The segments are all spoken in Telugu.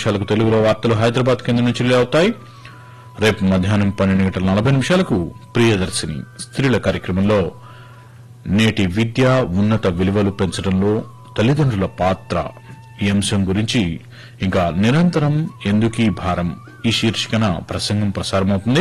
నిమిషాలకు తెలుగులో వార్తలు హైదరాబాద్ కేంద్రం నుంచి రిలే అవుతాయి రేపు మధ్యాహ్నం పన్నెండు గంటల నలభై నిమిషాలకు ప్రియదర్శిని స్త్రీల కార్యక్రమంలో నేటి విద్య ఉన్నత విలువలు పెంచడంలో తల్లిదండ్రుల పాత్ర ఈ అంశం గురించి ఇంకా నిరంతరం ఎందుకీ భారం ఈ శీర్షికన ప్రసంగం ప్రసారమవుతుంది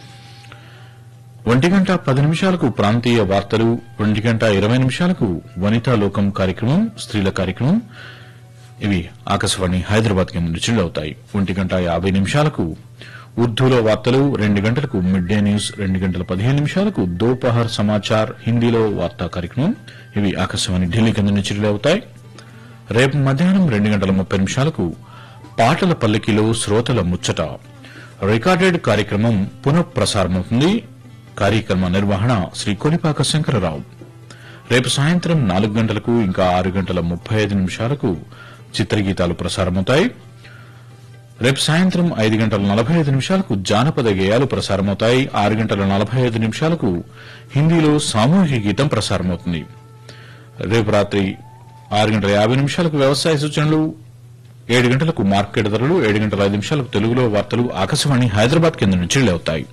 ఒంటి గంట పది నిమిషాలకు ప్రాంతీయ వార్తలు ఒంటి గంట ఇరవై నిమిషాలకు వనితా లోకం కార్యక్రమం స్త్రీల కార్యక్రమం ఇవి ఆకాశవాణి హైదరాబాద్ కేంద్రం నుంచి అవుతాయి ఒంటి గంట యాభై నిమిషాలకు ఉర్దూలో వార్తలు రెండు గంటలకు మిడ్ డే న్యూస్ రెండు గంటల పదిహేను నిమిషాలకు దోపహర్ సమాచార్ హిందీలో వార్తా కార్యక్రమం ఇవి ఆకాశవాణి ఢిల్లీ కేంద్రం నుంచి అవుతాయి రేపు మధ్యాహ్నం రెండు గంటల ముప్పై నిమిషాలకు పాటల పల్లకిలో శ్రోతల ముచ్చట రికార్డెడ్ కార్యక్రమం పునఃప్రసారమవుతుంది కార్యక్రమ నిర్వహణ శ్రీ కొలిపాక శంకరరావు రేపు సాయంత్రం నాలుగు గంటలకు ఇంకా ఆరు గంటల ముప్పై ఐదు నిమిషాలకు చిత్రగీతాలు ప్రసారమవుతాయి రేపు సాయంత్రం ఐదు గంటల నలభై ఐదు నిమిషాలకు జానపద గేయాలు ప్రసారమవుతాయి ఆరు గంటల నలభై ఐదు నిమిషాలకు హిందీలో సామూహిక గీతం ప్రసారమవుతుంది రేపు రాత్రి ఆరు గంటల యాభై నిమిషాలకు వ్యవసాయ సూచనలు ఏడు గంటలకు మార్కెట్ ధరలు ఏడు గంటల ఐదు నిమిషాలకు తెలుగులో వార్తలు ఆకాశవాణి హైదరాబాద్ కేంద్రం నుంచి రిలే అవుతాయి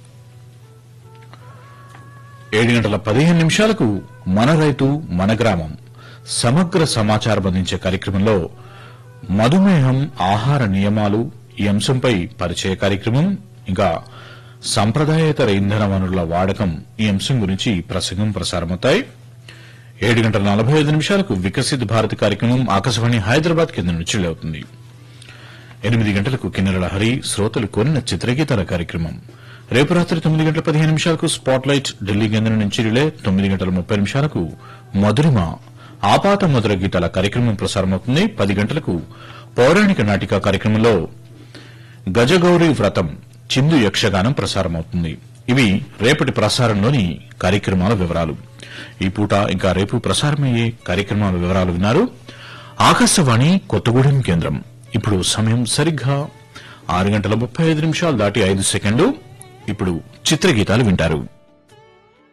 ఏడు గంటల పదిహేను నిమిషాలకు మన రైతు మన గ్రామం సమగ్ర సమాచారం అందించే కార్యక్రమంలో మధుమేహం ఆహార నియమాలు ఈ అంశంపై పరిచయ కార్యక్రమం ఇంకా సంప్రదాయేతర ఇంధన వనరుల వాడకం ఈ అంశం గురించి ప్రసంగం ప్రసారమవుతాయి ఏడు గంటల నలభై ఐదు నిమిషాలకు వికసిత్ భారత్ కార్యక్రమం ఆకాశవాణి హైదరాబాద్ కేంద్రం నుంచి అవుతుంది ఎనిమిది గంటలకు కిన్నెరల హరి శ్రోతలు కొనిన చిత్రగీతాల కార్యక్రమం రేపు రాత్రి తొమ్మిది గంటల పదిహేను నిమిషాలకు స్పాట్ లైట్ ఢిల్లీ కేంద్రం నుంచి రిలే తొమ్మిది గంటల ముప్పై నిమిషాలకు మధురిమ ఆపాత మధుర గీతాల కార్యక్రమం ప్రసారమవుతుంది పది గంటలకు పౌరాణిక నాటిక కార్యక్రమంలో గజగౌరి వ్రతం చిందు యక్షగానం ప్రసారమవుతుంది ఇవి రేపటి ప్రసారంలోని కార్యక్రమాల వివరాలు ఈ పూట ఇంకా రేపు ప్రసారమయ్యే కార్యక్రమాల వివరాలు విన్నారు ఆకాశవాణి కొత్తగూడెం కేంద్రం ఇప్పుడు సమయం సరిగ్గా ఆరు గంటల ముప్పై ఐదు నిమిషాలు దాటి ఐదు సెకండ్లు ఇప్పుడు చిత్రగీతాలు వింటారు